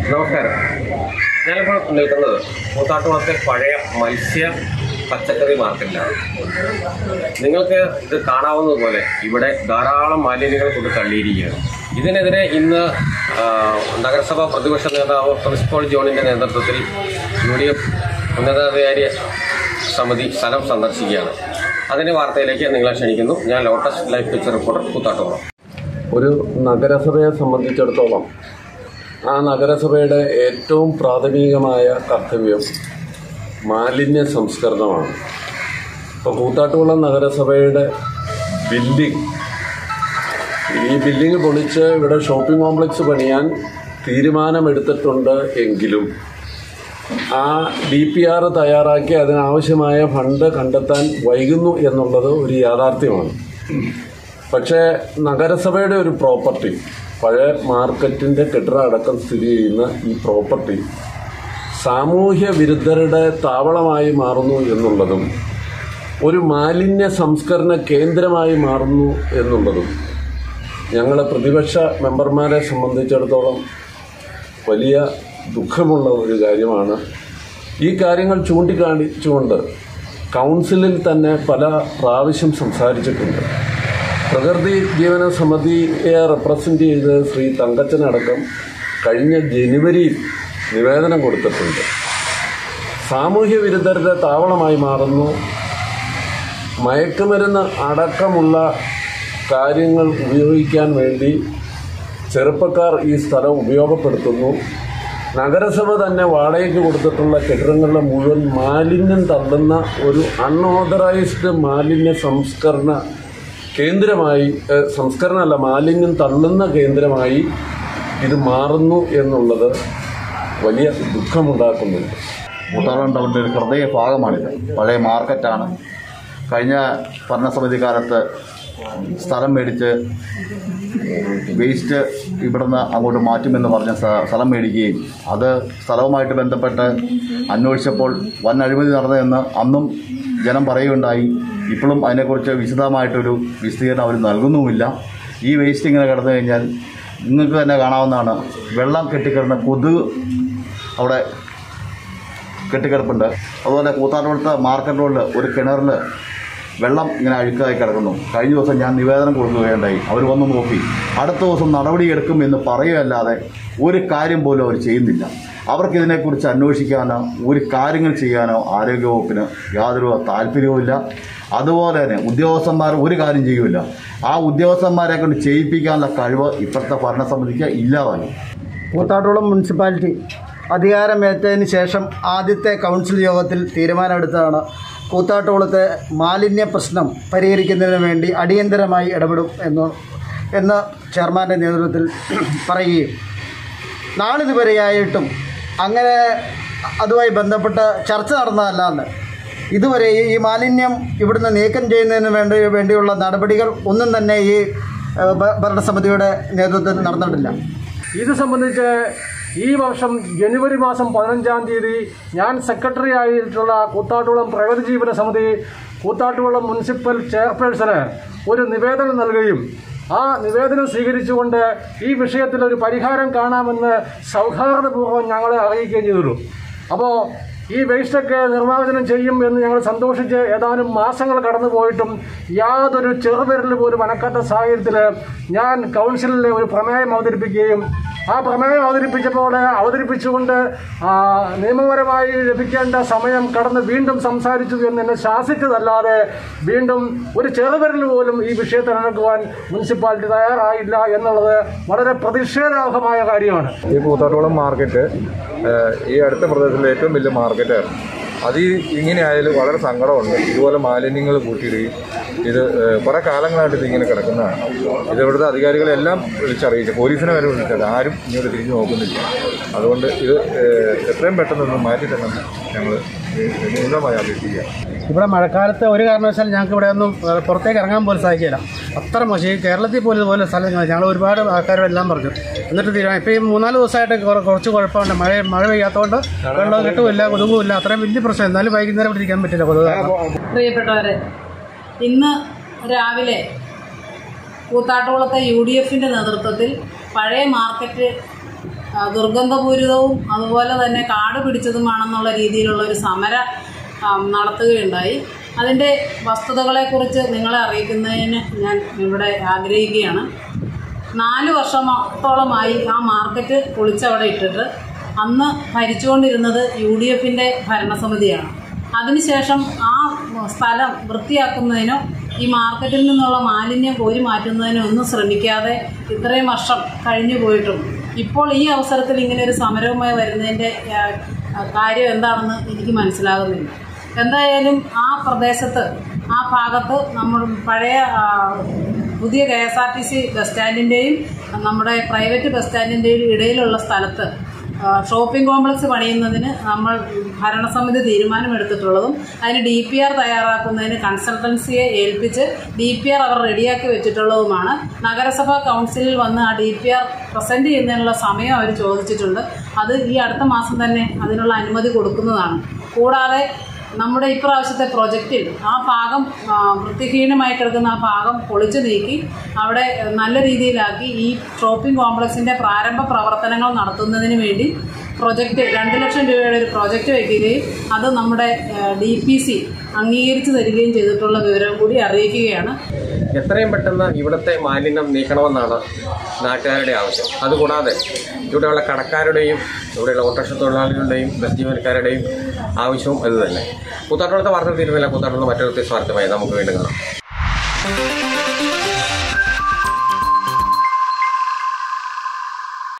നമസ്കാരം ഞാനിപ്പോൾ നിൽക്കുന്നത് കൂത്താട്ടുകുളത്തെ പഴയ മത്സ്യ പച്ചക്കറി മാർക്കറ്റിലാണ് നിങ്ങൾക്ക് ഇത് കാണാവുന്നതുപോലെ ഇവിടെ ധാരാളം മാലിന്യങ്ങൾ കൊണ്ട് തള്ളിയിരിക്കുകയാണ് ഇതിനെതിരെ ഇന്ന് ആ, നഗരസഭാ പ്രതിപക്ഷ നേതാവ് പ്രിൻസിപ്പൽ ജോണിൻ്റെ നേതൃത്വത്തിൽ യു ഡി എഫ് ഉന്നതാധികാരി സമിതി സ്ഥലം സന്ദർശിക്കുകയാണ് അതിൻ്റെ വാർത്തയിലേക്ക് നിങ്ങളെ ക്ഷണിക്കുന്നു ഞാൻ Lotus Life Picture reporter Koothattukulam ഒരു നഗരസഭയെ സംബന്ധിച്ചിടത്തോളം ആ നഗരസഭയുടെ ഏറ്റവും പ്രാഥമികമായ കർത്തവ്യം മാലിന്യ സംസ്കരണമാണ് ഇപ്പോൾ കൂത്താട്ടുകുളം നഗരസഭയുടെ ബിൽഡിംഗ് ഈ ബിൽഡിംഗ് പൊളിച്ച് ഇവിടെ ഷോപ്പിംഗ് കോംപ്ലക്സ് പണിയാൻ തീരുമാനമെടുത്തിട്ടുണ്ട് എങ്കിലും ആ ഡി പി ആർ തയ്യാറാക്കി അതിനാവശ്യമായ ഫണ്ട് കണ്ടെത്താൻ വൈകുന്നു എന്നുള്ളത് ഒരു യാഥാർത്ഥ്യമാണ് പക്ഷേ നഗരസഭയുടെ ഒരു പ്രോപ്പർട്ടി പഴയ മാർക്കറ്റിൻ്റെ കെട്ടിടം അടക്കം സ്ഥിതി ചെയ്യുന്ന ഈ പ്രോപ്പർട്ടി സാമൂഹ്യ വിരുദ്ധരുടെ താവളമായി മാറുന്നു എന്നുള്ളതും ഒരു മാലിന്യ സംസ്കരണ കേന്ദ്രമായി മാറുന്നു എന്നുള്ളതും ഞങ്ങളെ പ്രതിപക്ഷ മെമ്പർമാരെ സംബന്ധിച്ചിടത്തോളം വലിയ ദുഃഖമുള്ള ഒരു കാര്യമാണ് ഈ കാര്യങ്ങൾ ചൂണ്ടിക്കാണിച്ചുകൊണ്ട് കൗൺസിലിൽ തന്നെ പല പ്രാവശ്യം സംസാരിച്ചിട്ടുണ്ട് പ്രകൃതി ജീവന സമിതിയെ റെപ്രസെൻ്റ് ചെയ്ത് ശ്രീ തങ്കച്ചനടക്കം കഴിഞ്ഞ ജനുവരിയിൽ നിവേദനം കൊടുത്തിട്ടുണ്ട് സാമൂഹ്യ വിരുദ്ധരുടെ താവളമായി മാറുന്നു മയക്കുമരുന്ന് അടക്കമുള്ള കാര്യങ്ങൾ ഉപയോഗിക്കാൻ വേണ്ടി ചെറുപ്പക്കാർ ഈ സ്ഥലം ഉപയോഗപ്പെടുത്തുന്നു നഗരസഭ തന്നെ വാടകയ്ക്ക് കൊടുത്തിട്ടുള്ള കെട്ടിടങ്ങളിലെ മുഴുവൻ മാലിന്യം തള്ളുന്ന ഒരു അൺഓതറൈസ്ഡ് മാലിന്യ സംസ്കരണ കേന്ദ്രമായി ഏഹ്, സംസ്കരണമല്ല മാലിന്യം തള്ളുന്ന കേന്ദ്രമായി ഇത് മാറുന്നു എന്നുള്ളത് വലിയ ദുഃഖമുണ്ടാക്കുന്നുണ്ട് കൂത്താളം ടൗണിൻ്റെ ഒരു ഹൃദയ ഭാഗമാണിത് പഴയ മാർക്കറ്റാണ് കഴിഞ്ഞ ഭരണസമിതി കാലത്ത് സ്ഥലം മേടിച്ച് വേസ്റ്റ് ഇവിടുന്ന് അങ്ങോട്ട് മാറ്റുമെന്ന് പറഞ്ഞ സ്ഥ- സ്ഥലം മേടിക്കുകയും അത് സ്ഥലവുമായിട്ട് ബന്ധപ്പെട്ട് അന്വേഷിച്ചപ്പോൾ വൻ അഴിമതി നടന്നതെന്ന് അന്നും ജനം പറയുകയുണ്ടായി ഇപ്പോഴും അതിനെക്കുറിച്ച് വിശദമായിട്ടൊരു വിശദീകരണം അവർ നൽകുന്നുമില്ല ഈ വേസ്റ്റ് ഇങ്ങനെ കിടന്നു കഴിഞ്ഞാൽ നിങ്ങൾക്ക് തന്നെ കാണാവുന്നതാണ് വെള്ളം കെട്ടിക്കിടന്ന കൊതുക് അവിടെ കെട്ടിക്കിടപ്പുണ്ട് അതുപോലെ കൂത്താട്ടുകുളത്ത് മാർക്കറ്റ് റോഡിൽ ഒരു കിണറിൽ വെള്ളം ഇങ്ങനെ അഴുക്കായി കിടക്കുന്നു കഴിഞ്ഞ ദിവസം ഞാൻ നിവേദനം കൊടുക്കുകയുണ്ടായി അവർ വന്ന് നോക്കി അടുത്ത ദിവസം നടപടിയെടുക്കും എന്ന് പറയുകയല്ലാതെ ഒരു കാര്യം പോലും അവർ ചെയ്യുന്നില്ല അവർക്കിതിനെക്കുറിച്ച് അന്വേഷിക്കാനോ ഒരു കാര്യങ്ങൾ ചെയ്യാനോ ആരോഗ്യവകുപ്പിന് യാതൊരു താല്പര്യവുമില്ല അതുപോലെ തന്നെ ഉദ്യോഗസ്ഥന്മാർ ഒരു കാര്യം ചെയ്യൂല ആ ഉദ്യോഗസ്ഥന്മാരെ കൊണ്ട് ചെയ്യിപ്പിക്കാനുള്ള കഴിവ് ഇപ്പോഴത്തെ ഭരണസമിതിക്ക് ഇല്ലാതായി കൂത്താട്ടുകുളം മുനിസിപ്പാലിറ്റി അധികാരമേറ്റതിന് ശേഷം ആദ്യത്തെ കൗൺസിൽ യോഗത്തിൽ തീരുമാനമെടുത്തതാണ് കൂത്താട്ടുകുളത്തെ മാലിന്യ പ്രശ്നം പരിഹരിക്കുന്നതിന് വേണ്ടി അടിയന്തരമായി ഇടപെടും എന്ന് എന്ന് ചെയർമാൻ്റെ നേതൃത്വത്തിൽ പറയുകയും നാളിതുവരെയായിട്ടും അങ്ങനെ അതുമായി ബന്ധപ്പെട്ട് ചർച്ച നടന്നതല്ലാന്ന് ഇതുവരെ ഈ- ഈ മാലിന്യം ഇവിടുന്ന് നീക്കം ചെയ്യുന്നതിന് വേണ്ടി വേണ്ടിയുള്ള നടപടികൾ ഒന്നും തന്നെ ഈ ഏഹ്, ഭ- ഭരണസമിതിയുടെ നേതൃത്വത്തിൽ നടന്നിട്ടില്ല ഇത് സംബന്ധിച്ച് ഈ വർഷം ജനുവരി മാസം പതിനഞ്ചാം തീയതി ഞാൻ സെക്രട്ടറി ആയിട്ടുള്ള കൂത്താട്ടുകുളം പ്രകൃതി ജീവന സമിതി കൂത്താട്ടുകുളം മുനിസിപ്പൽ ചെയർപേഴ്സണ് ഒരു നിവേദനം നൽകുകയും ആ നിവേദനം സ്വീകരിച്ചുകൊണ്ട് ഈ വിഷയത്തിൽ ഒരു പരിഹാരം കാണാമെന്ന് സൗഹാർദ്ദപൂർവ്വം ഞങ്ങളെ അറിയിക്കുകയും ചെയ്തുള്ളൂ അപ്പോൾ ഈ വേസ്റ്റൊക്കെ നിർമ്മാർജ്ജനം ചെയ്യും എന്ന് ഞങ്ങൾ സന്തോഷിച്ച് ഏതാനും മാസങ്ങൾ കടന്നു പോയിട്ടും യാതൊരു ചെറുവിരൽ പോലും അനക്കാത്ത സാഹചര്യത്തിൽ ഞാൻ കൗൺസിലിലെ ഒരു പ്രമേയം അവതരിപ്പിക്കുകയും ആ പ്രമേയം അവതരിപ്പിച്ചപ്പോൾ അവതരിപ്പിച്ചുകൊണ്ട് ആ, നിയമപരമായി ലഭിക്കേണ്ട സമയം കടന്ന് വീണ്ടും സംസാരിച്ചു എന്ന് എന്നെ ശാസിച്ചതല്ലാതെ വീണ്ടും ഒരു ചെറുവിരൽ പോലും ഈ വിഷയത്തിൽ നടക്കുവാൻ മുനിസിപ്പാലിറ്റി തയ്യാറായില്ല എന്നുള്ളത് വളരെ പ്രതിഷേധാർഹമായ കാര്യമാണ് ഈ കൂത്താട്ടോളം മാർക്കറ്റ് ഏഹ്, ഈ അടുത്ത പ്രദേശത്തിലെ ഏറ്റവും വലിയ മാർക്കറ്റായിരുന്നു അത് ഈ ഇങ്ങനെ ആയാലും വളരെ സങ്കടമുണ്ട് ഇതുപോലെ മാലിന്യങ്ങൾ കൂട്ടിയിടുകയും ഇത് ഏഹ്, കുറേ കാലങ്ങളായിട്ട് ഇതിങ്ങനെ കിടക്കുന്നതാണ് ഇത് ഇവിടുത്തെ അധികാരികളെല്ലാം വിളിച്ചറിയിച്ചു പോലീസിനെ വരെ വിളിച്ചത് ആരും ഇങ്ങോട്ട് തിരിഞ്ഞു നോക്കുന്നില്ല അതുകൊണ്ട് ഇത് ഏഹ്, എത്രയും പെട്ടെന്ന് മാറ്റി തന്നെ ഞങ്ങൾ നിയമമായി അപേക്ഷിക്കുക ഇവിടെ മഴക്കാലത്ത് ഒരു കാരണവശാലും ഞങ്ങൾക്ക് ഇവിടെ ഒന്നും ഏഹ്, പുറത്തേക്ക് ഇറങ്ങാൻ പോലും സാധിക്കില്ല അത്ര മോശം ഈ കേരളത്തിൽ പോലും ഇതുപോലെ സ്ഥലങ്ങൾ ഞങ്ങൾ ഒരുപാട് ആൾക്കാരോടെല്ലാം പറഞ്ഞു എന്നിട്ട് തീരുമാനം ഇപ്പോൾ ഈ മൂന്നാല് ദിവസമായിട്ട് കുറ- കുറച്ച് കുഴപ്പമുണ്ട് മഴ മഴ പെയ്യാത്തതുകൊണ്ട് വെള്ളം കിട്ടുമില്ല കൊതുകുമില്ല അത്രയും വലിയ പ്രശ്നം എന്നാലും വൈകുന്നേരം ഇവിടെ ഇരിക്കാൻ പറ്റില്ല കൊതുക് കാരണം. പ്രിയപ്പെട്ടവരെ ഇന്ന് രാവിലെ കൂത്താട്ടുകുളത്തെ യു ഡി എഫിൻ്റെ നേതൃത്വത്തിൽ പഴയ മാർക്കറ്റ് ആ, ദുർഗന്ധപൂരിതവും അതുപോലെ തന്നെ കാട് പിടിച്ചതുമാണെന്നുള്ള രീതിയിലുള്ള ഒരു സമരം ആ, നടത്തുകയുണ്ടായി അതിൻ്റെ വസ്തുതകളെക്കുറിച്ച് നിങ്ങളെ അറിയിക്കുന്നതിന് ഞാൻ ഇവിടെ ആഗ്രഹിക്കുകയാണ് നാല് വർഷത്തോളമായി ആ മാർക്കറ്റ് പൊളിച്ചവിടെ ഇട്ടിട്ട് അന്ന് ഭരിച്ചുകൊണ്ടിരുന്നത് യു ഡി എഫിൻ്റെ ഭരണസമിതിയാണ് അതിനുശേഷം ആ സ്ഥലം വൃത്തിയാക്കുന്നതിനോ ഈ മാർക്കറ്റിൽ നിന്നുള്ള മാലിന്യം കോരി മാറ്റുന്നതിനോ ഒന്നും ശ്രമിക്കാതെ ഇത്രയും വർഷം കഴിഞ്ഞു പോയിട്ടും ഇപ്പോൾ ഈ അവസരത്തിൽ ഇങ്ങനെ ഒരു സമരവുമായി വരുന്നതിൻ്റെ ആ, ആ, കാര്യം എന്താണെന്ന് എനിക്ക് മനസ്സിലാകുന്നില്ല എന്തായാലും ആ പ്രദേശത്ത് ആ ഭാഗത്ത് നമ്മൾ പഴയ ആ, പുതിയ K S R T C bus സ്റ്റാൻഡിൻ്റെയും നമ്മുടെ പ്രൈവറ്റ് ബസ് സ്റ്റാൻഡിൻ്റെയും ഇടയിലുള്ള സ്ഥലത്ത് ആ, ഷോപ്പിംഗ് കോംപ്ലക്സ് പണിയുന്നതിന് നമ്മൾ ഭരണസമിതി തീരുമാനമെടുത്തിട്ടുള്ളതും അതിന് ഡി പി ആർ തയ്യാറാക്കുന്നതിന് കൺസൾട്ടൻസിയെ ഏൽപ്പിച്ച് ഡി പി ആർ അവർ റെഡിയാക്കി വെച്ചിട്ടുള്ളതുമാണ് നഗരസഭാ കൗൺസിലിൽ വന്ന് ആ ഡി പി ആർ പ്രസൻറ്റ് ചെയ്യുന്നതിനുള്ള സമയം അവർ ചോദിച്ചിട്ടുണ്ട് അത് ഈ അടുത്ത മാസം തന്നെ അതിനുള്ള അനുമതി കൊടുക്കുന്നതാണ് കൂടാതെ നമ്മുടെ ഇപ്രാവശ്യത്തെ പ്രൊജക്റ്റിൽ ആ ഭാഗം ആ, വൃത്തിഹീനമായി കിടക്കുന്ന ആ ഭാഗം പൊളിച്ചു നീക്കി അവിടെ നല്ല രീതിയിലാക്കി ഈ ഷോപ്പിംഗ് കോംപ്ലക്സിൻ്റെ പ്രാരംഭ പ്രവർത്തനങ്ങൾ നടത്തുന്നതിന് വേണ്ടി പ്രൊജക്റ്റ് രണ്ട് ലക്ഷം രൂപയുടെ ഒരു പ്രൊജക്റ്റ് വയ്ക്കുകയും അത് നമ്മുടെ ഡി പി സി അംഗീകരിച്ചു തരികയും ചെയ്തിട്ടുള്ള വിവരം കൂടി അറിയിക്കുകയാണ് എത്രയും പെട്ടെന്ന് ഇവിടുത്തെ മാലിന്യം നീക്കണമെന്നാണ് നാട്ടുകാരുടെ ആവശ്യം അതുകൂടാതെ ഇവിടെയുള്ള കടക്കാരുടെയും ഇവിടെയുള്ള ഓട്ടോറിക്ഷ തൊഴിലാളികളുടെയും ബസ് ജീവനക്കാരുടെയും ആവശ്യവും അത് തന്നെ കൂത്താട്ടുളത്തെ വാർത്ത തീരുന്നില്ല കൂത്താട്ടുള്ള മറ്റൊരു വ്യത്യസ്ത വാർത്തമായി നമുക്ക് വീണ്ടും കാണാം